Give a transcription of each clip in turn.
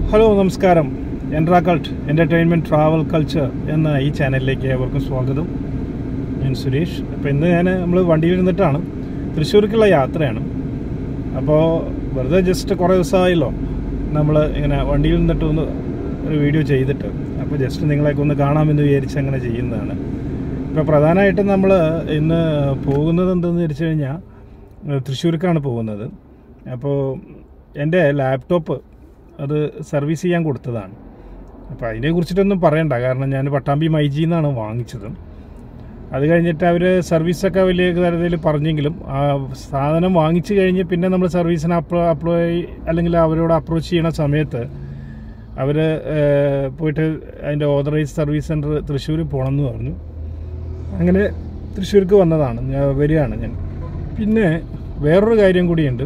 Hello നമസ്കാരം എൻട്രാക്കൾട്ട് entertainment travel culture എന്ന ഈ ചാനലിലേക്ക് ഏവർക്കും സ്വാഗതം ഞാൻ സുരേഷ് അപ്പോൾ ഇന്ന് ഞാൻ നമ്മൾ വണ്ടിയിൽ ഇരുന്നിട്ടാണ് തൃശ്ശൂർക്കുള്ള യാത്രയാണ് അപ്പോൾ വെറുതെ ജസ്റ്റ് കുറേ ദിവസമായല്ലോ നമ്മൾ ഇങ്ങനെ വണ്ടിയിൽ നിന്നിട്ട് ഒന്ന് ഒരു വീഡിയോ ചെയ്തിട്ട് അപ്പോൾ ജസ്റ്റ് നിങ്ങളെയൊക്കെ ഒന്ന് കാണാമെന്ന് വിചാരിച്ച് അങ്ങനെ ചെയ്യുന്നതാണ് ഇപ്പോൾ പ്രധാനമായിട്ടും നമ്മൾ ഇന്ന് പോകുന്നത് എന്തെന്ന് വെച്ച് കഴിഞ്ഞാൽ ഏഹ് തൃശ്ശൂർക്കാണ് പോകുന്നത് അപ്പോൾ എൻ്റെ ലാപ്ടോപ്പ് അത് സർവീസ് ചെയ്യാൻ കൊടുത്തതാണ് അപ്പോൾ അതിനെ കുറിച്ചിട്ടൊന്നും പറയണ്ട കാരണം ഞാൻ പട്ടാമ്പി മൈജി എന്നാണ് വാങ്ങിച്ചത് അത് കഴിഞ്ഞിട്ട് അവർ സർവീസൊക്കെ വലിയ തരത്തിൽ പറഞ്ഞെങ്കിലും ആ സാധനം വാങ്ങിച്ചു കഴിഞ്ഞ് പിന്നെ നമ്മൾ സർവീസിന് അപ്ലോ അപ്ലൈ അല്ലെങ്കിൽ അവരോട് അപ്രോച്ച് ചെയ്യണ സമയത്ത് അവർ പോയിട്ട് അതിൻ്റെ ഓതറൈസ് സർവീസ് സെൻറ്റർ തൃശ്ശൂർ പോകണമെന്ന് പറഞ്ഞു അങ്ങനെ തൃശ്ശൂർക്ക് വന്നതാണ് ഞാൻ വരികയാണ് ഞാൻ പിന്നെ വേറൊരു കാര്യം കൂടിയുണ്ട്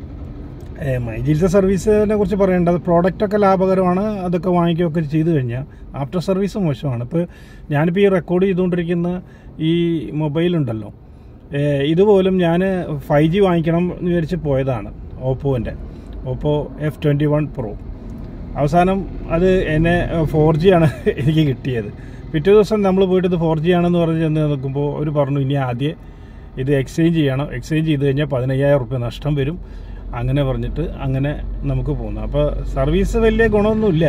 മൈജിലത്തെ സർവീസിനെ കുറിച്ച് പറയേണ്ടത് പ്രോഡക്റ്റൊക്കെ ലാഭകരമാണ് അതൊക്കെ വാങ്ങിക്കുകയൊക്കെ ചെയ്തു കഴിഞ്ഞാൽ ആഫ്റ്റർ സർവീസ് മോശമാണ് ഇപ്പോൾ ഞാനിപ്പോൾ ഈ റെക്കോർഡ് ചെയ്തുകൊണ്ടിരിക്കുന്ന ഈ മൊബൈലുണ്ടല്ലോ ഏഹ് ഇതുപോലും ഞാൻ ഫൈവ് ജി വാങ്ങിക്കണം എന്ന് വിചാരിച്ച് പോയതാണ് ഓപ്പോൻ്റെ Oppo F twenty one pro അവസാനം അത് എന്നെ ഫോർ ജി ആണ് എനിക്ക് കിട്ടിയത് പിറ്റേ ദിവസം നമ്മൾ പോയിട്ട് ഇത് ഫോർ ജി ആണെന്ന് പറഞ്ഞ് ചെന്ന് നോക്കുമ്പോൾ അവർ പറഞ്ഞു ഇനി ആദ്യം ഇത് എക്സ്ചേഞ്ച് ചെയ്യണം എക്സ്ചേഞ്ച് ചെയ്ത് കഴിഞ്ഞാൽ പതിനയ്യായിരം റുപ്യ നഷ്ടം വരും അങ്ങനെ പറഞ്ഞിട്ട് അങ്ങനെ നമുക്ക് പോകുന്നു അപ്പോൾ സർവീസ് വലിയ ഗുണമൊന്നുമില്ല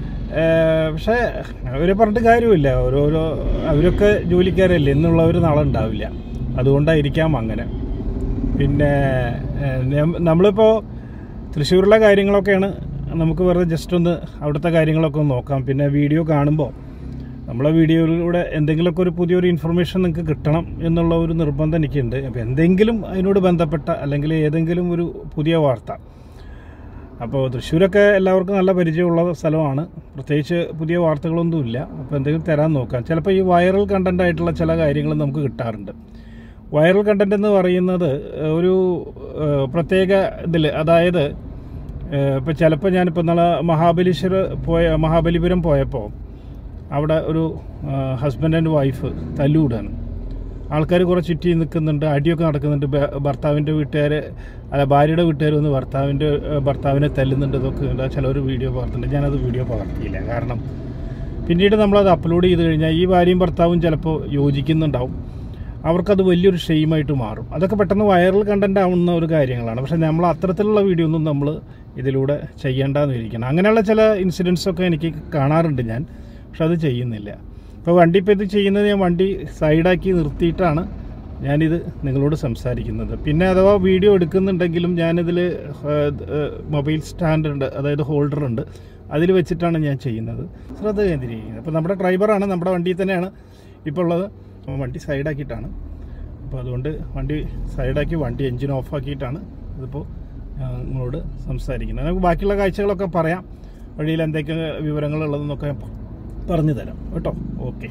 ഏഹ് പക്ഷേ അവരെ പറഞ്ഞിട്ട് കാര്യമില്ല ഓരോരോ അവരൊക്കെ ജോലിക്കാരല്ലേ എന്നുള്ളവർ നാളെ ഉണ്ടാവില്ല അതുകൊണ്ടായിരിക്കാം അങ്ങനെ പിന്നെ ഏഹ്, നം- നമ്മളിപ്പോൾ തൃശ്ശൂരിലെ കാര്യങ്ങളൊക്കെയാണ് നമുക്ക് വെറുതെ ജസ്റ്റ് ഒന്ന് അവിടുത്തെ കാര്യങ്ങളൊക്കെ ഒന്ന് നോക്കാം പിന്നെ വീഡിയോ കാണുമ്പോൾ നമ്മളെ വീഡിയോയിലൂടെ എന്തെങ്കിലുമൊക്കെ ഒരു പുതിയൊരു ഇൻഫർമേഷൻ നിങ്ങൾക്ക് കിട്ടണം എന്നുള്ള ഒരു നിർബന്ധം എനിക്കുണ്ട് അപ്പോൾ എന്തെങ്കിലും അതിനോട് ബന്ധപ്പെട്ട അല്ലെങ്കിൽ ഏതെങ്കിലും ഒരു പുതിയ വാർത്ത അപ്പോൾ തൃശ്ശൂരൊക്കെ എല്ലാവർക്കും നല്ല പരിചയമുള്ള സ്ഥലമാണ് പ്രത്യേകിച്ച് പുതിയ വാർത്തകളൊന്നുമില്ല അപ്പോൾ എന്തെങ്കിലും തരാൻ നോക്കാം ചിലപ്പോൾ ഈ വൈറൽ കണ്ടൻ്റ് ആയിട്ടുള്ള ചില കാര്യങ്ങൾ നമുക്ക് കിട്ടാറുണ്ട് വൈറൽ കണ്ടൻ്റ് എന്ന് പറയുന്നത് ഒരു ഏഹ്, പ്രത്യേക ഇതിൽ അതായത് ഇപ്പോൾ ചിലപ്പോൾ ഞാനിപ്പോൾ നാളെ മഹാബലീശ്വർ പോയ മഹാബലിപുരം പോയപ്പോൾ അവിടെ ഒരു ഹസ്ബൻഡ് ആൻഡ് വൈഫ് തല്ലുകൂടാണ് ആൾക്കാർ കുറേ ചുറ്റി നിൽക്കുന്നുണ്ട് അടിയൊക്കെ നടക്കുന്നുണ്ട് ഭ- ഭർത്താവിൻ്റെ വീട്ടുകാർ അല്ല ഭാര്യയുടെ വീട്ടുകാർ വന്ന് ഭർത്താവിൻ്റെ ഏഹ്, ഭർത്താവിനെ തല്ലുന്നുണ്ട് ഇതൊക്കെ ഉണ്ട് ചിലർ വീഡിയോ പകർത്തുന്നുണ്ട് ഞാനത് വീഡിയോ പകർത്തിയില്ല കാരണം പിന്നീട് നമ്മളത് അപ്ലോഡ് ചെയ്ത് കഴിഞ്ഞാൽ ഈ ഭാര്യയും ഭർത്താവും ചിലപ്പോൾ യോജിക്കുന്നുണ്ടാവും അവർക്കത് വലിയൊരു ഷെയിമായിട്ട് മാറും അതൊക്കെ പെട്ടെന്ന് വൈറൽ കണ്ടന്റ് ആവുന്ന ഒരു കാര്യങ്ങളാണ് പക്ഷേ നമ്മൾ അത്തരത്തിലുള്ള വീഡിയോ ഒന്നും നമ്മൾ ഇതിലൂടെ ചെയ്യേണ്ടെന്ന് ഇരിക്കണം അങ്ങനെയുള്ള ചില ഇൻസിഡൻസ് ഒക്കെ എനിക്ക് കാണാറുണ്ട് ഞാൻ പക്ഷെ അത് ചെയ്യുന്നില്ല ഇപ്പോൾ വണ്ടി ഇപ്പോൾ ഇത് ചെയ്യുന്നത് ഞാൻ വണ്ടി സൈഡാക്കി നിർത്തിയിട്ടാണ് ഞാനിത് നിങ്ങളോട് സംസാരിക്കുന്നത് പിന്നെ അഥവാ വീഡിയോ എടുക്കുന്നുണ്ടെങ്കിലും ഞാനിതിൽ മൊബൈൽ സ്റ്റാൻഡ് ഉണ്ട് അതായത് ഹോൾഡർ ഉണ്ട് അതിൽ വെച്ചിട്ടാണ് ഞാൻ ചെയ്യുന്നത് ശ്രദ്ധ കേന്ദ്രീകരിക്കുന്നത് അപ്പോൾ നമ്മുടെ ഡ്രൈവറാണ് നമ്മുടെ വണ്ടിയിൽ തന്നെയാണ് ഇപ്പോൾ ഉള്ളത് അപ്പോൾ വണ്ടി സൈഡാക്കിയിട്ടാണ് അപ്പോൾ അതുകൊണ്ട് വണ്ടി സൈഡാക്കി വണ്ടി എൻജിൻ ഓഫാക്കിയിട്ടാണ് ഇതിപ്പോൾ ഞാൻ നിങ്ങളോട് സംസാരിക്കുന്നത് നമുക്ക് ബാക്കിയുള്ള കാഴ്ചകളൊക്കെ പറയാം വഴിയിൽ എന്തൊക്കെ വിവരങ്ങളുള്ളതെന്നൊക്കെ ഞാൻ പറഞ്ഞു തരാം കേട്ടോ ഓക്കെ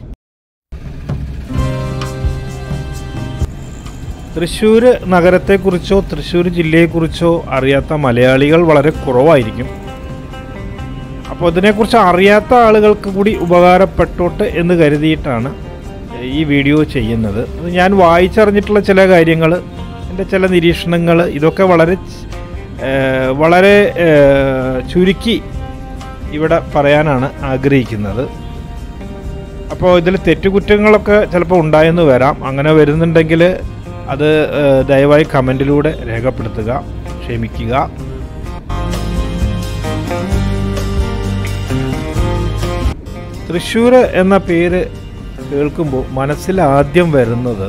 തൃശ്ശൂർ നഗരത്തെക്കുറിച്ചോ തൃശ്ശൂർ ജില്ലയെക്കുറിച്ചോ അറിയാത്ത മലയാളികൾ വളരെ കുറവായിരിക്കും അപ്പോൾ ഇതിനെക്കുറിച്ച് അറിയാത്ത ആളുകൾക്ക് കൂടി ഉപകാരപ്പെട്ടോട്ടെ എന്ന് കരുതിയിട്ടാണ് ഈ വീഡിയോ ചെയ്യുന്നത് അത് ഞാൻ വായിച്ചറിഞ്ഞിട്ടുള്ള ചില കാര്യങ്ങൾ എൻ്റെ ചില നിരീക്ഷണങ്ങൾ ഇതൊക്കെ വളരെ ച്- ഏഹ് വളരെ ഏഹ് ചുരുക്കി ഇവിടെ പറയാനാണ് ആഗ്രഹിക്കുന്നത് അപ്പോൾ ഇതിൽ തെറ്റുകുറ്റങ്ങളൊക്കെ ചിലപ്പോൾ ഉണ്ടായെന്ന് വരാം അങ്ങനെ വരുന്നുണ്ടെങ്കിൽ അത് ഏഹ് ദയവായി കമൻറ്റിലൂടെ രേഖപ്പെടുത്തുക ക്ഷമിക്കുക തൃശ്ശൂർ എന്ന പേര് കേൾക്കുമ്പോൾ മനസ്സിൽ ആദ്യം വരുന്നത്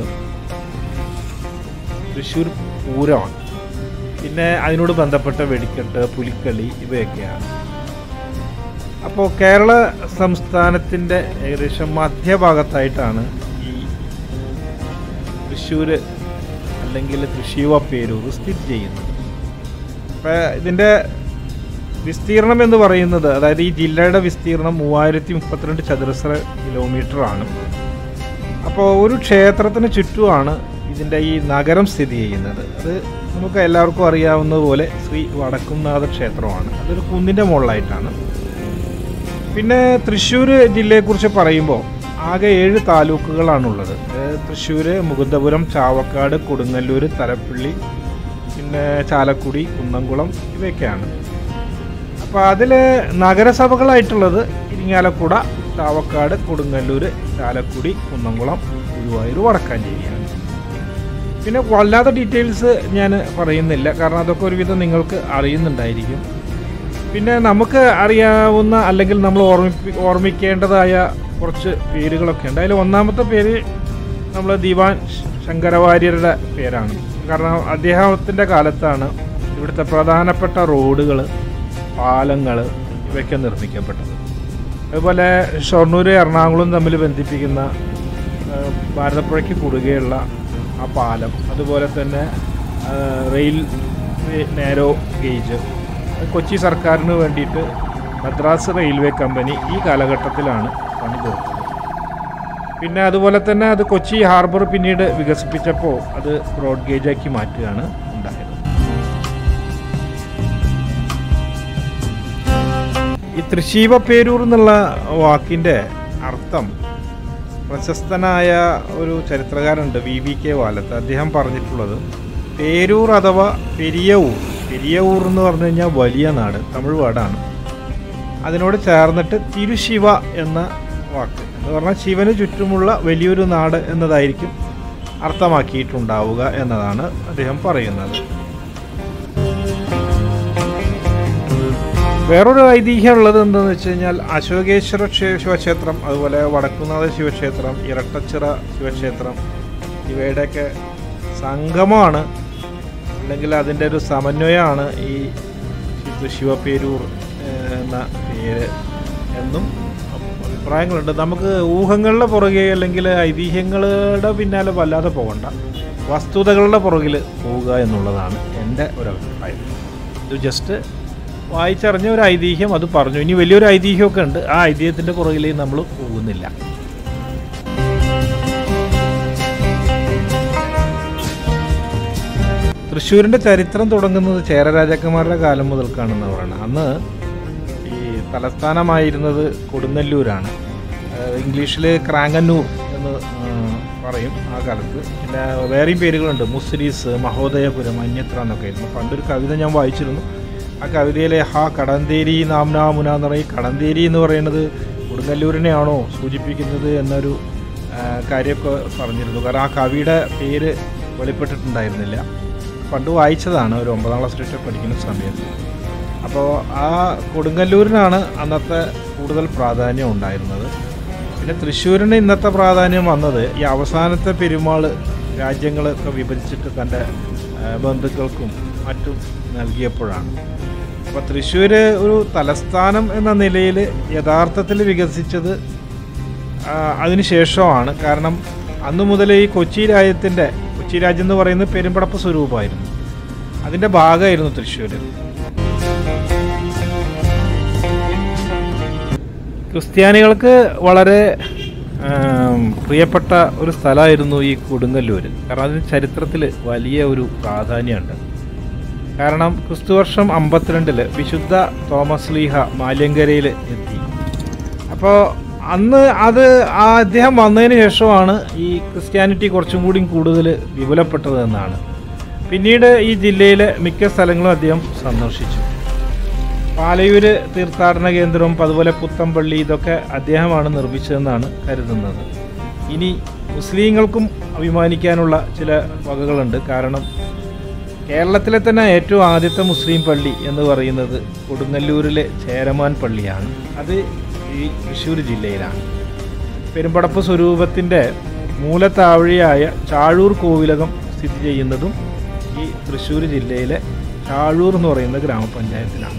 തൃശ്ശൂർ പൂരമാണ് പിന്നെ അതിനോട് ബന്ധപ്പെട്ട വെടിക്കെട്ട് പുലിക്കളി ഇവയൊക്കെയാണ് അപ്പോൾ കേരള സംസ്ഥാനത്തിൻ്റെ ഏകദേശം മധ്യഭാഗത്തായിട്ടാണ് ഈ തൃശ്ശൂർ അല്ലെങ്കിൽ തൃശ്ശീവ പേരൂർ സ്ഥിതി ചെയ്യുന്നത് അപ്പോൾ ഇതിൻ്റെ വിസ്തീർണം എന്ന് പറയുന്നത് അതായത് ഈ ജില്ലയുടെ വിസ്തീർണം മൂവായിരത്തി മുപ്പത്തിരണ്ട് ചതുരശ്ര കിലോമീറ്റർ ആണ് അപ്പോൾ ഒരു ക്ഷേത്രത്തിന് ചുറ്റുമാണ് ഇതിൻ്റെ ഈ നഗരം സ്ഥിതി ചെയ്യുന്നത് അത് നമുക്ക് എല്ലാവർക്കും അറിയാവുന്നതുപോലെ ശ്രീ വടക്കുംനാഥ ക്ഷേത്രമാണ് അതൊരു കുന്നിൻ്റെ മുകളിലായിട്ടാണ് പിന്നെ തൃശ്ശൂർ ജില്ലയെക്കുറിച്ച് പറയുമ്പോൾ ആകെ ഏഴ് താലൂക്കുകളാണുള്ളത് അതായത് തൃശ്ശൂർ മുകുന്ദപുരം ചാവക്കാട് കൊടുങ്ങല്ലൂർ തലപ്പള്ളി പിന്നെ ചാലക്കുടി കുന്നംകുളം ഇവയൊക്കെയാണ് അപ്പോൾ അതിൽ നഗരസഭകളായിട്ടുള്ളത് ഇരിങ്ങാലക്കുട ചാവക്കാട് കൊടുങ്ങല്ലൂർ ചാലക്കുടി കുന്നംകുളം ഗുരുവായൂർ വടക്കാഞ്ചേരിയാണ് പിന്നെ വല്ലാത്ത ഡീറ്റെയിൽസ് ഞാൻ പറയുന്നില്ല കാരണം അതൊക്കെ ഒരുവിധം നിങ്ങൾക്ക് അറിയുന്നുണ്ടായിരിക്കും പിന്നെ നമുക്ക് അറിയാവുന്ന അല്ലെങ്കിൽ നമ്മൾ ഓർമ്മിപ്പി ഓർമ്മിക്കേണ്ടതായ കുറച്ച് പേരുകളൊക്കെ ഉണ്ട് അതിൽ ഒന്നാമത്തെ പേര് നമ്മൾ ദിവാൻ ശങ്കരവാര്യരുടെ പേരാണ് കാരണം അദ്ദേഹത്തിൻ്റെ കാലത്താണ് ഇവിടുത്തെ പ്രധാനപ്പെട്ട റോഡുകൾ പാലങ്ങൾ ഇവയൊക്കെ നിർമ്മിക്കപ്പെട്ടത് അതുപോലെ ഷൊർണൂർ എറണാകുളം തമ്മിൽ ബന്ധിപ്പിക്കുന്ന ആ, ഭാരതപ്പുഴയ്ക്ക് കുറുകെയുള്ള ആ പാലം അതുപോലെ തന്നെ ആ, റെയിൽ നേരോ ഗേജ് അത് കൊച്ചി സർക്കാരിന് വേണ്ടിയിട്ട് മദ്രാസ് റെയിൽവേ കമ്പനി ഈ കാലഘട്ടത്തിലാണ് പണി തീർത്തത് പിന്നെ അതുപോലെ തന്നെ അത് കൊച്ചി ഹാർബർ പിന്നീട് വികസിപ്പിച്ചപ്പോൾ അത് ബ്രോഡ് ഗേജാക്കി മാറ്റുകയാണ് ഉണ്ടായത് ഈ തൃശീവ പേരൂർ എന്നുള്ള വാക്കിൻ്റെ അർത്ഥം പ്രശസ്തനായ ഒരു ചരിത്രകാരുണ്ട് വി വി കെ വാലത്ത് അദ്ദേഹം പറഞ്ഞിട്ടുള്ളത് പേരൂർ അഥവാ പെരിയ ഊർ പെരിയ ഊർ എന്ന് പറഞ്ഞു കഴിഞ്ഞാൽ വലിയ നാട് തമിഴ് വാടാണ് അതിനോട് ചേർന്നിട്ട് തിരുശിവ എന്ന വാക്ക് എന്ന് പറഞ്ഞാൽ ശിവന് ചുറ്റുമുള്ള വലിയൊരു നാട് എന്നതായിരിക്കും അർത്ഥമാക്കിയിട്ടുണ്ടാവുക എന്നതാണ് അദ്ദേഹം പറയുന്നത് വേറൊരു ഐതിഹ്യം ഉള്ളത് എന്താണെന്ന് വെച്ച് കഴിഞ്ഞാൽ അശോകേശ്വര ക്ഷേ- ശിവക്ഷേത്രം അതുപോലെ വടക്കുന്നാഥ ശിവക്ഷേത്രം ഇരട്ടച്ചിറ ശിവക്ഷേത്രം ഇവയുടെയൊക്കെ സംഗമമാണ് അല്ലെങ്കിൽ അതിൻ്റെ ഒരു സമന്വയമാണ് ഈ ഇത് ശിവപേരൂർ ഏഹ്, എന്ന പേര് എന്നും അഭിപ്രായങ്ങളുണ്ട് നമുക്ക് ഊഹങ്ങളുടെ പുറകെ അല്ലെങ്കിൽ ഐതിഹ്യങ്ങളുടെ പിന്നാലെ വല്ലാതെ പോകണ്ട വസ്തുതകളുടെ പുറകിൽ പോവുക എന്നുള്ളതാണ് എൻ്റെ ഒരു അഭിപ്രായം ഇത് ജസ്റ്റ് വായിച്ചറിഞ്ഞ ഒരു ഐതിഹ്യം അത് പറഞ്ഞു ഇനി വലിയൊരു ഐതിഹ്യമൊക്കെ ഉണ്ട് ആ ഐതിഹ്യത്തിൻ്റെ പുറകിലേ നമ്മൾ പോകുന്നില്ല തൃശ്ശൂരിൻ്റെ ചരിത്രം തുടങ്ങുന്നത് ചേര രാജാക്കന്മാരുടെ കാലം മുതൽക്കാണെന്ന് പറയുന്നത് അന്ന് ഈ തലസ്ഥാനമായിരുന്നത് കൊടുങ്ങല്ലൂരാണ് ഏഹ് ഇംഗ്ലീഷിൽ ക്രാങ്കന്നൂർ എന്ന് ഏഹ് പറയും ആ കാലത്ത് പിന്നെ വേറെയും പേരുകളുണ്ട് മുസ്രീസ് മഹോദയപുരം അന്യത്ര എന്നൊക്കെ ആയിരുന്നു പണ്ടൊരു കവിത ഞാൻ വായിച്ചിരുന്നു ആ കവിതയിലെ ഹാ കടന്തേരി നാംനാമുന എന്ന് പറയും കടന്തേരി എന്ന് പറയുന്നത് കൊടുങ്ങല്ലൂരിനെയാണോ സൂചിപ്പിക്കുന്നത് എന്നൊരു ആ, കാര്യമൊക്കെ പറഞ്ഞിരുന്നു കാരണം ആ കവിയുടെ പേര് വെളിപ്പെട്ടിട്ടുണ്ടായിരുന്നില്ല പണ്ട് വായിച്ചതാണ് ഒരു ഒമ്പതാം ക്ലാസ്സിലൊക്കെ പഠിക്കുന്ന സമയത്ത് അപ്പോൾ ആ കൊടുങ്ങല്ലൂരിനാണ് അന്നത്തെ കൂടുതൽ പ്രാധാന്യം ഉണ്ടായിരുന്നത് പിന്നെ തൃശ്ശൂരിന് ഇന്നത്തെ പ്രാധാന്യം വന്നത് ഈ അവസാനത്തെ പെരുമാൾ രാജ്യങ്ങളൊക്കെ വിഭജിച്ചിട്ട് തൻ്റെ ആ, ബന്ധുക്കൾക്കും മറ്റും നൽകിയപ്പോഴാണ് അപ്പോൾ തൃശ്ശൂർ ഒരു തലസ്ഥാനം എന്ന നിലയിൽ യഥാർത്ഥത്തിൽ വികസിച്ചത് ആ, അതിനുശേഷമാണ് കാരണം അന്നു മുതൽ ഈ കൊച്ചി രാജ്യത്തിൻ്റെ കൊച്ചി രാജ്യം എന്ന് പറയുന്നത് പെരുമ്പടപ്പ് സ്വരൂപമായിരുന്നു അതിൻ്റെ ഭാഗമായിരുന്നു തൃശ്ശൂർ ക്രിസ്ത്യാനികൾക്ക് വളരെ ആം, പ്രിയപ്പെട്ട ഒരു സ്ഥലമായിരുന്നു ഈ കൊടുങ്ങല്ലൂർ കാരണം അതിന് ചരിത്രത്തിൽ വലിയ ഒരു പ്രാധാന്യമുണ്ട് കാരണം ക്രിസ്തുവർഷം അമ്പത്തിരണ്ടില് വിശുദ്ധ തോമസ് ലീഹ മാല്യങ്കരയിൽ എത്തി അപ്പോൾ അന്ന് അത് ആ അദ്ദേഹം വന്നതിന് ശേഷമാണ് ഈ ക്രിസ്ത്യാനിറ്റി കുറച്ചും കൂടി കൂടുതൽ വിപുലപ്പെട്ടത് എന്നാണ് പിന്നീട് ഈ ജില്ലയിലെ മിക്ക സ്ഥലങ്ങളും അദ്ദേഹം സന്ദർശിച്ചു പാലയൂര് തീർത്ഥാടന കേന്ദ്രവും അതുപോലെ പുത്തമ്പള്ളി ഇതൊക്കെ അദ്ദേഹമാണ് നിർമ്മിച്ചതെന്നാണ് കരുതുന്നത് ഇനി മുസ്ലിങ്ങൾക്കും അഭിമാനിക്കാനുള്ള ചില വകകളുണ്ട് കാരണം കേരളത്തിലെ തന്നെ ഏറ്റവും ആദ്യത്തെ മുസ്ലിം പള്ളി എന്ന് പറയുന്നത് കൊടുങ്ങല്ലൂരിലെ ചേരമാൻ പള്ളിയാണ് അത് ഈ തൃശ്ശൂർ ജില്ലയിലാണ് പെരുമ്പടപ്പ് സ്വരൂപത്തിൻ്റെ മൂലത്താവഴിയായ ചാഴൂർ കോവിലകം സ്ഥിതി ചെയ്യുന്നതും ഈ തൃശ്ശൂർ ജില്ലയിലെ ചാഴൂർ എന്ന് പറയുന്ന ഗ്രാമപഞ്ചായത്തിലാണ്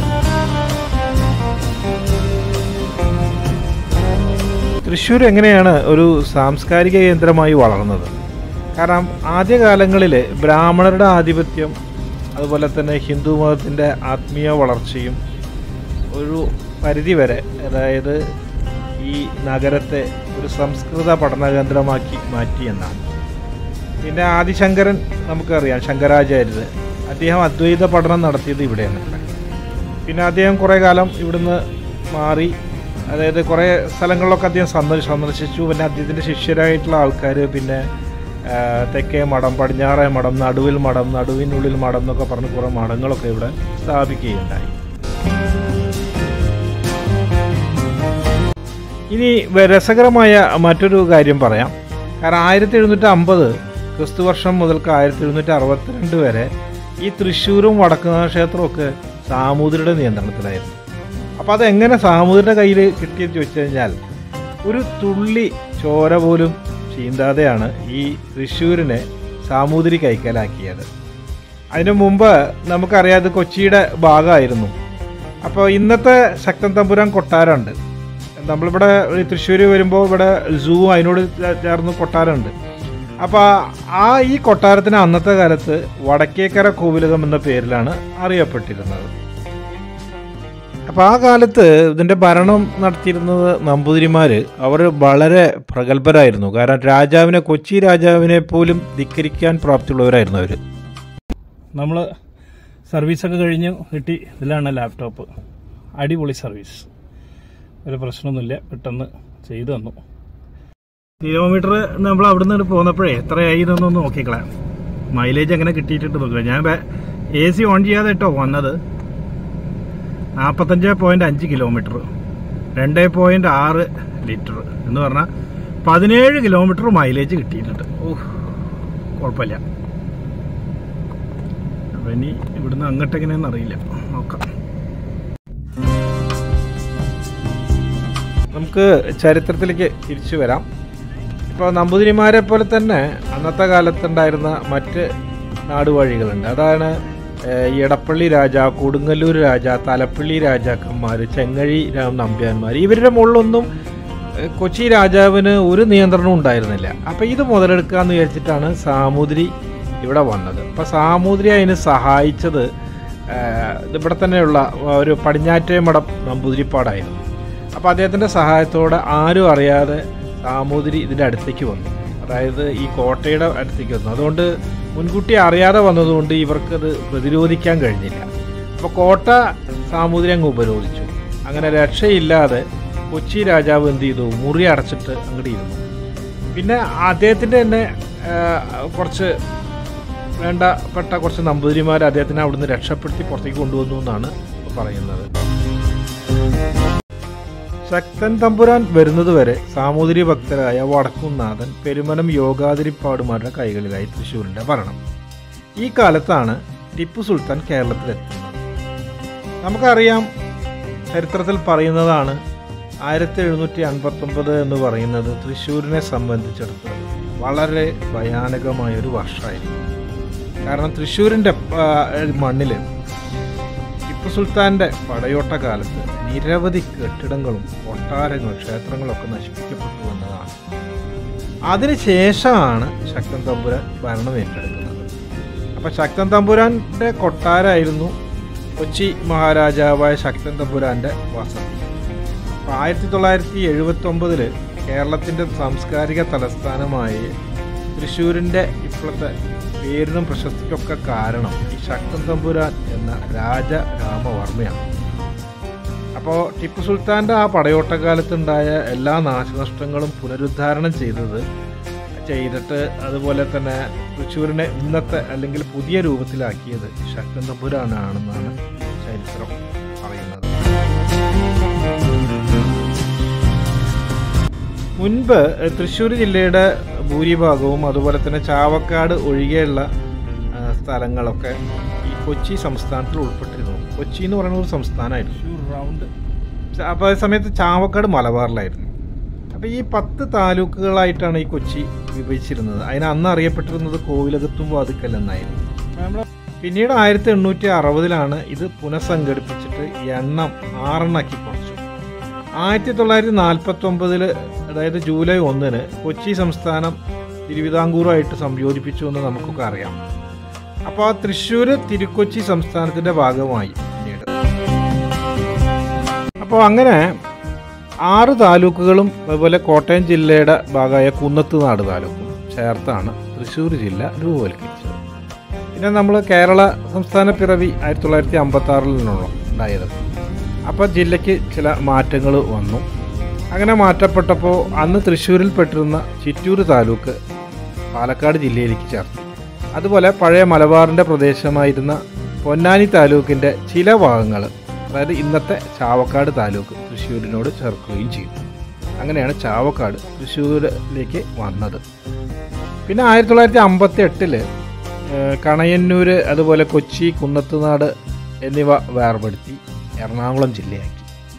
തൃശ്ശൂർ എങ്ങനെയാണ് ഒരു സാംസ്കാരിക കേന്ദ്രമായി വളർന്നത് കാരണം ആദ്യകാലങ്ങളിൽ ബ്രാഹ്മണരുടെ ആധിപത്യം അതുപോലെ തന്നെ ഹിന്ദു മതത്തിൻ്റെ ആത്മീയ വളർച്ചയും ഒരു പരിധി വരെ അതായത് ഈ നഗരത്തെ ഒരു സംസ്കൃത പഠന കേന്ദ്രമാക്കി മാറ്റി എന്നാണ് പിന്നെ ആദിശങ്കരൻ നമുക്കറിയാം ശങ്കരാചാര്യർ അദ്ദേഹം അദ്വൈത പഠനം നടത്തിയത് ഇവിടെയാണ് പിന്നെ അദ്ദേഹം കുറേ കാലം ഇവിടുന്ന് മാറി അതായത് കുറേ സ്ഥലങ്ങളിലൊക്കെ അദ്ദേഹം സന്ദർശ സന്ദർശിച്ചു പിന്നെ അദ്ദേഹത്തിൻ്റെ ശിഷ്യരായിട്ടുള്ള ആൾക്കാർ പിന്നെ ആ, തെക്കേ മഠം പടിഞ്ഞാറേ മഠം നടുവിൽ മഠം നടുവിനുള്ളിൽ മഠം എന്നൊക്കെ പറഞ്ഞ് കുറേ മഠങ്ങളൊക്കെ ഇവിടെ സ്ഥാപിക്കുകയുണ്ടായി ഇനി വ- രസകരമായ മറ്റൊരു കാര്യം പറയാം കാരണം ആയിരത്തി എഴുന്നൂറ്റി അമ്പത് ക്രിസ്തുവർഷം മുതൽക്ക് ആയിരത്തി എഴുന്നൂറ്റി അറുപത്തിരണ്ട് വരെ ഈ തൃശ്ശൂരും വടക്കുന്നാഥ ക്ഷേത്രവും ഒക്കെ സാമൂതിരിയുടെ നിയന്ത്രണത്തിലായിരുന്നു അപ്പോൾ അതെങ്ങനെ സാമൂതിരിയുടെ കയ്യിൽ കിട്ടിയെന്ന് ചോദിച്ചു കഴിഞ്ഞാൽ ഒരു തുള്ളി ചോര പോലും ചീന്താതെയാണ് ഈ തൃശ്ശൂരിനെ സാമൂതിരി കൈക്കലാക്കിയത് അതിനു മുമ്പ് നമുക്കറിയാം ഇത് കൊച്ചിയുടെ ഭാഗമായിരുന്നു അപ്പോൾ ഇന്നത്തെ ശക്തൻ തമ്പുരാൻ കൊട്ടാരമുണ്ട് നമ്മളിവിടെ ഈ തൃശ്ശൂർ വരുമ്പോൾ ഇവിടെ സൂ അതിനോട് ചേ- ചേർന്ന് കൊട്ടാരമുണ്ട് അപ്പോൾ ആ ഈ കൊട്ടാരത്തിന് അന്നത്തെ കാലത്ത് വടക്കേക്കര കോവിലകം എന്ന പേരിലാണ് അറിയപ്പെട്ടിരുന്നത് അപ്പോൾ ആ കാലത്ത് ഇതിൻ്റെ ഭരണം നടത്തിയിരുന്നത് നമ്പൂതിരിമാർ അവർ വളരെ പ്രഗത്ഭരായിരുന്നു കാരണം രാജാവിനെ കൊച്ചി രാജാവിനെ പോലും ധിക്കരിക്കാൻ പ്രാപ്തിയുള്ളവരായിരുന്നു അവർ നമ്മൾ സർവീസൊക്കെ കഴിഞ്ഞ് കിട്ടി ഇതിലാണ് ലാപ്ടോപ്പ് അടിപൊളി സർവീസ് ഒരു പ്രശ്നമൊന്നുമില്ല പെട്ടെന്ന് ചെയ്തു തന്നു കിലോമീറ്റർ നമ്മൾ അവിടെ നിന്ന് പോന്നപ്പോഴേ എത്രയായി എന്നൊന്ന് നോക്കിക്കളയാം മൈലേജ് എങ്ങനെ കിട്ടിയിട്ടുണ്ട് നോക്കുക ഞാൻ എ സി ഓൺ ചെയ്യാതെ കേട്ടോ വന്നത് നാൽപ്പത്തഞ്ച് പോയിന്റ് അഞ്ച് കിലോമീറ്റർ രണ്ട് പോയിന്റ് ആറ് ലിറ്റർ എന്ന് പറഞ്ഞാൽ പതിനേഴ് കിലോമീറ്റർ മൈലേജ് കിട്ടിയിട്ടുണ്ട് ഓഹ് കുഴപ്പമില്ല അപ്പം ഇനി ഇവിടുന്ന് അങ്ങോട്ട് എങ്ങനെയാണെന്ന് അറിയില്ല നോക്കാം നമുക്ക് ചരിത്രത്തിലേക്ക് തിരിച്ചു വരാം ഇപ്പോൾ നമ്പൂതിരിമാരെ പോലെ തന്നെ അന്നത്തെ കാലത്തുണ്ടായിരുന്ന മറ്റ് നാടുവഴികളുണ്ട് അതാണ് ഏഹ്, ഈ എടപ്പള്ളി രാജ കൊടുങ്ങല്ലൂർ രാജ തലപ്പള്ളി രാജാക്കന്മാർ ചെങ്ങഴി രാം നമ്പ്യാന്മാർ ഇവരുടെ മുകളിലൊന്നും ഏഹ്, കൊച്ചി രാജാവിന് ഒരു നിയന്ത്രണവും ഉണ്ടായിരുന്നില്ല അപ്പം ഇത് മുതലെടുക്കാന്ന് വിചാരിച്ചിട്ടാണ് സാമൂതിരി ഇവിടെ വന്നത് അപ്പം സാമൂതിരി അതിന് സഹായിച്ചത് ഏഹ്, ഇവിടെ തന്നെയുള്ള ഒരു പടിഞ്ഞാറ്റേ മഠം നമ്പൂതിരിപ്പാടായിരുന്നു അപ്പോൾ അദ്ദേഹത്തിൻ്റെ സഹായത്തോടെ ആരും അറിയാതെ സാമൂതിരി ഇതിൻ്റെ അടുത്തേക്ക് വന്നു അതായത് ഈ കോട്ടയുടെ അടുത്തേക്ക് വന്നു അതുകൊണ്ട് മുൻകൂട്ടി അറിയാതെ വന്നതുകൊണ്ട് ഇവർക്കത് പ്രതിരോധിക്കാൻ കഴിഞ്ഞില്ല അപ്പോൾ കോട്ട സാമൂതിരി അങ്ങ് ഉപരോധിച്ചു അങ്ങനെ രക്ഷയില്ലാതെ കൊച്ചി രാജാവ് എന്ത് ചെയ്തു മുറി അടച്ചിട്ട് അങ്ങോട്ട് ഇരുന്നു പിന്നെ അദ്ദേഹത്തിൻ്റെ തന്നെ ആ, കുറച്ച് വേണ്ടപ്പെട്ട കുറച്ച് നമ്പൂതിരിമാർ അദ്ദേഹത്തിനെ അവിടുന്ന് രക്ഷപ്പെടുത്തി പുറത്തേക്ക് കൊണ്ടുവന്നു എന്നാണ് പറയുന്നത് ശക്തൻ തമ്പുരാൻ വരുന്നതുവരെ സാമൂതിരി ഭക്തരായ വടക്കുംനാഥൻ പെരുമനം യോഗാതിരിപ്പാടുമാരുടെ കൈകളിലായി തൃശ്ശൂരിന്റെ ഭരണം ഈ കാലത്താണ് ടിപ്പു സുൽത്താൻ കേരളത്തിലെത്തുന്നത് നമുക്കറിയാം ചരിത്രത്തിൽ പറയുന്നതാണ് ആയിരത്തി എഴുന്നൂറ്റി അൻപത്തൊമ്പത് എന്ന് പറയുന്നത് തൃശ്ശൂരിനെ സംബന്ധിച്ചിടത്തോളം വളരെ ഭയാനകമായ ഒരു വർഷമായിരുന്നു കാരണം തൃശ്ശൂരിൻ്റെ മണ്ണിൽ ടിപ്പു സുൽത്താൻ്റെ പടയോട്ട കാലത്ത് നിരവധി കെട്ടിടങ്ങളും കൊട്ടാരങ്ങളും ക്ഷേത്രങ്ങളും ഒക്കെ നശിപ്പിക്കപ്പെട്ടു എന്നതാണ് അതിനുശേഷമാണ് ശക്തൻ തമ്പുരാൻ ഭരണം ഏറ്റെടുക്കുന്നത് അപ്പം ശക്തൻ തമ്പുരാൻ്റെ കൊട്ടാരമായിരുന്നു കൊച്ചി മഹാരാജാവായ ശക്തൻ തമ്പുരാൻ്റെ വസതി അപ്പോൾ ആയിരത്തി തൊള്ളായിരത്തി എഴുപത്തി ഒമ്പതില് കേരളത്തിൻ്റെ സാംസ്കാരിക തലസ്ഥാനമായി തൃശ്ശൂരിൻ്റെ ഇപ്പോഴത്തെ പേരിനും പ്രശസ്തിക്കൊക്കെ കാരണം ഈ ശക്തൻ തമ്പുരാൻ എന്ന രാജ രാമവർമ്മയാണ് അപ്പോൾ ടിപ്പു സുൽത്താൻ്റെ ആ പടയോട്ടക്കാലത്തുണ്ടായ എല്ലാ നാശനഷ്ടങ്ങളും പുനരുദ്ധാരണം ചെയ്തത് ചെയ്തിട്ട് അതുപോലെ തന്നെ തൃശ്ശൂരിനെ ഇന്നത്തെ അല്ലെങ്കിൽ പുതിയ രൂപത്തിലാക്കിയത് ശക്തൻ തമ്പുരാനാണെന്നാണ് ചരിത്രം പറയുന്നത് മുൻപ് എഹ്, തൃശ്ശൂർ ജില്ലയുടെ ഭൂരിഭാഗവും അതുപോലെ തന്നെ ചാവക്കാട് ഒഴികെയുള്ള ആ, സ്ഥലങ്ങളൊക്കെ ഈ കൊച്ചി സംസ്ഥാനത്തിൽ ഉൾപ്പെട്ടിരുന്നു കൊച്ചി എന്ന് പറയുന്ന ഒരു സംസ്ഥാനമായിരുന്നു റൗണ്ട് അപ്പോൾ അതേ സമയത്ത് ചാവക്കാട് മലബാറിലായിരുന്നു അപ്പോൾ ഈ പത്ത് താലൂക്കുകളായിട്ടാണ് ഈ കൊച്ചി വിഭജിച്ചിരുന്നത് അതിന് അന്ന് അറിയപ്പെട്ടിരുന്നത് കോവിലകത്തും വാതുക്കൽ എന്നായിരുന്നു പിന്നീട് ആയിരത്തി എണ്ണൂറ്റി അറുപതിലാണ് ഇത് പുനഃസംഘടിപ്പിച്ചിട്ട് എണ്ണം ആറെണ്ണാക്കി കുറച്ചു ആയിരത്തി തൊള്ളായിരത്തി നാൽപ്പത്തി ഒമ്പതിൽ അതായത് ജൂലൈ ഒന്നിന് കൊച്ചി സംസ്ഥാനം തിരുവിതാംകൂറുമായിട്ട് സംയോജിപ്പിച്ചു എന്ന് നമുക്കൊക്കെ അറിയാം അപ്പോൾ ആ തൃശ്ശൂർ തിരുക്കൊച്ചി സംസ്ഥാനത്തിൻ്റെ ഭാഗമായി പിന്നീട് അപ്പോൾ അങ്ങനെ ആറ് താലൂക്കുകളും അതുപോലെ കോട്ടയം ജില്ലയുടെ ഭാഗമായ കുന്നത്ത് നാട് താലൂക്കും ചേർത്താണ് തൃശ്ശൂർ ജില്ല രൂപവൽക്കരിച്ചത് പിന്നെ നമ്മൾ കേരള സംസ്ഥാന പിറവി ആയിരത്തി തൊള്ളായിരത്തി അമ്പത്തി ആറിലാണ് ഉണ്ടായത് അപ്പോൾ ജില്ലയ്ക്ക് ചില മാറ്റങ്ങൾ വന്നു അങ്ങനെ മാറ്റപ്പെട്ടപ്പോൾ അന്ന് തൃശ്ശൂരിൽ പെട്ടിരുന്ന ചിറ്റൂർ താലൂക്ക് പാലക്കാട് ജില്ലയിലേക്ക് ചേർത്തു അതുപോലെ പഴയ മലബാറിൻ്റെ പ്രദേശമായിരുന്ന പൊന്നാനി താലൂക്കിൻ്റെ ചില ഭാഗങ്ങൾ അതായത് ഇന്നത്തെ ചാവക്കാട് താലൂക്ക് തൃശ്ശൂരിനോട് ചേർക്കുകയും ചെയ്തു അങ്ങനെയാണ് ചാവക്കാട് തൃശ്ശൂരിലേക്ക് വന്നത് പിന്നെ ആയിരത്തി തൊള്ളായിരത്തി അമ്പത്തി എട്ടില് കണയന്നൂർ അതുപോലെ കൊച്ചി കുന്നത്തുനാട് എന്നിവ വേർപെടുത്തി എറണാകുളം ജില്ലയാക്കി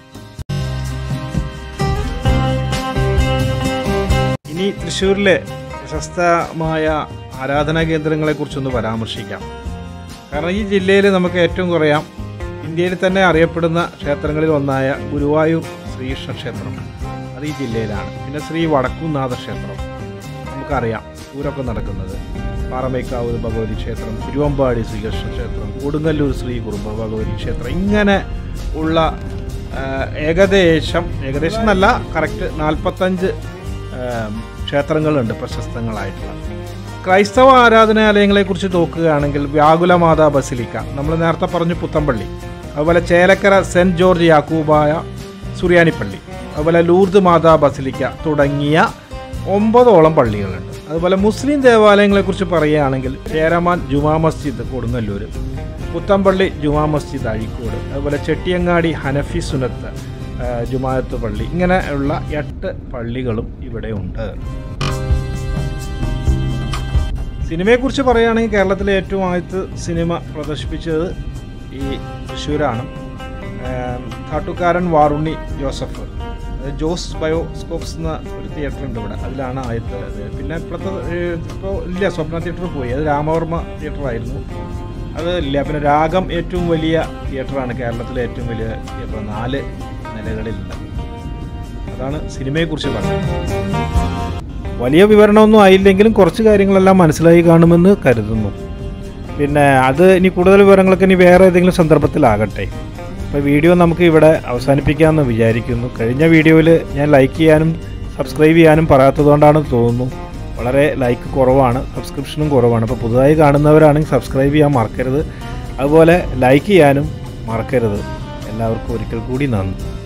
ഇനി തൃശ്ശൂരിലെ പ്രശസ്തമായ ആരാധനാ കേന്ദ്രങ്ങളെക്കുറിച്ചൊന്ന് പരാമർശിക്കാം കാരണം ഈ ജില്ലയിൽ നമുക്ക് ഏറ്റവും കുറയാം ഇന്ത്യയിൽ തന്നെ അറിയപ്പെടുന്ന ക്ഷേത്രങ്ങളിൽ ഒന്നായ ഗുരുവായൂർ ശ്രീകൃഷ്ണ ക്ഷേത്രം അത് ഈ ജില്ലയിലാണ് പിന്നെ ശ്രീ വടക്കുംനാഥ ക്ഷേത്രം നമുക്കറിയാം ഊരൊക്കെ നടക്കുന്നത് പാറമേക്കാവ് ഭഗവതി ക്ഷേത്രം തിരുവമ്പാടി ശ്രീകൃഷ്ണ ക്ഷേത്രം കൊടുങ്ങല്ലൂർ ശ്രീ കുറുമ്പ ഭഗവതി ക്ഷേത്രം ഇങ്ങനെ ഉള്ള ആ, ഏകദേശം ഏകദേശം എന്നല്ല കറക്റ്റ് നാൽപ്പത്തഞ്ച് ക്ഷേത്രങ്ങളുണ്ട് പ്രശസ്തങ്ങളായിട്ടുള്ള ക്രൈസ്തവ ആരാധനാലയങ്ങളെക്കുറിച്ച് നോക്കുകയാണെങ്കിൽ വ്യാകുലമാതാ ബസിലിക്ക നമ്മൾ നേരത്തെ പറഞ്ഞു പുത്തമ്പള്ളി അതുപോലെ ചേലക്കര സെൻറ്റ് ജോർജ് യാക്കൂബായ സുറിയാനിപ്പള്ളി അതുപോലെ ലൂർദ് മാതാ ബസിലിക്ക തുടങ്ങിയ ഒമ്പതോളം പള്ളികളുണ്ട് അതുപോലെ മുസ്ലിം ദേവാലയങ്ങളെക്കുറിച്ച് പറയുകയാണെങ്കിൽ ചേരമാൻ ജുമാ മസ്ജിദ് കൊടുങ്ങല്ലൂർ പുത്തമ്പള്ളി ജുമാ മസ്ജിദ് അഴീക്കോട് അതുപോലെ ചെട്ടിയങ്ങാടി ഹനഫി സുനത്ത് ആ, ജുമാഅത്ത് പള്ളി ഇങ്ങനെയുള്ള എട്ട് പള്ളികളും ഇവിടെ ഉണ്ട് സിനിമയെക്കുറിച്ച് പറയുകയാണെങ്കിൽ കേരളത്തിലെ ഏറ്റവും ആദ്യത്തെ സിനിമ പ്രദർശിപ്പിച്ചത് ഈ തൃശ്ശൂരാണ് ആം, കാട്ടുകാരൻ വാറുണ്ണി ജോസഫ് അത് ജോസ് ബയോസ്കോപ്സ് എന്ന ഒരു തിയേറ്റർ ഉണ്ട് ഇവിടെ അതിലാണ് ആദ്യത്തെ ഇത്. പിന്നെ ഇപ്പോഴത്തെ ഇപ്പോൾ ഇല്ല സ്വപ്ന തിയേറ്റർ പോയി അത് രാമവർമ്മ തിയേറ്റർ ആയിരുന്നു അത് ഇല്ല പിന്നെ രാഗം ഏറ്റവും വലിയ തിയേറ്ററാണ് കേരളത്തിലെ ഏറ്റവും വലിയ തിയേറ്റർ നാല് നിലകളിലുള്ള അതാണ് സിനിമയെക്കുറിച്ച് പറഞ്ഞത് വലിയ വിവരണമൊന്നും ആയില്ലെങ്കിലും കുറച്ച് കാര്യങ്ങളെല്ലാം മനസ്സിലായി കാണുമെന്ന് കരുതുന്നു പിന്നെ അത് ഇനി കൂടുതൽ വിവരങ്ങളൊക്കെ ഇനി വേറെ ഏതെങ്കിലും സന്ദർഭത്തിലാകട്ടെ അപ്പോൾ വീഡിയോ നമുക്ക് ഇവിടെ അവസാനിപ്പിക്കാമെന്ന് വിചാരിക്കുന്നു കഴിഞ്ഞ വീഡിയോയിൽ ഞാൻ ലൈക്ക് ചെയ്യാനും സബ്സ്ക്രൈബ് ചെയ്യാനും പറയാത്തതുകൊണ്ടാണ് തോന്നുന്നു വളരെ ലൈക്ക് കുറവാണ് സബ്സ്ക്രിപ്ഷനും കുറവാണ് അപ്പോൾ പുതുതായി കാണുന്നവരാണെങ്കിൽ സബ്സ്ക്രൈബ് ചെയ്യാൻ മറക്കരുത് അതുപോലെ ലൈക്ക് ചെയ്യാനും മറക്കരുത് എല്ലാവർക്കും ഒരിക്കൽ കൂടി നന്ദി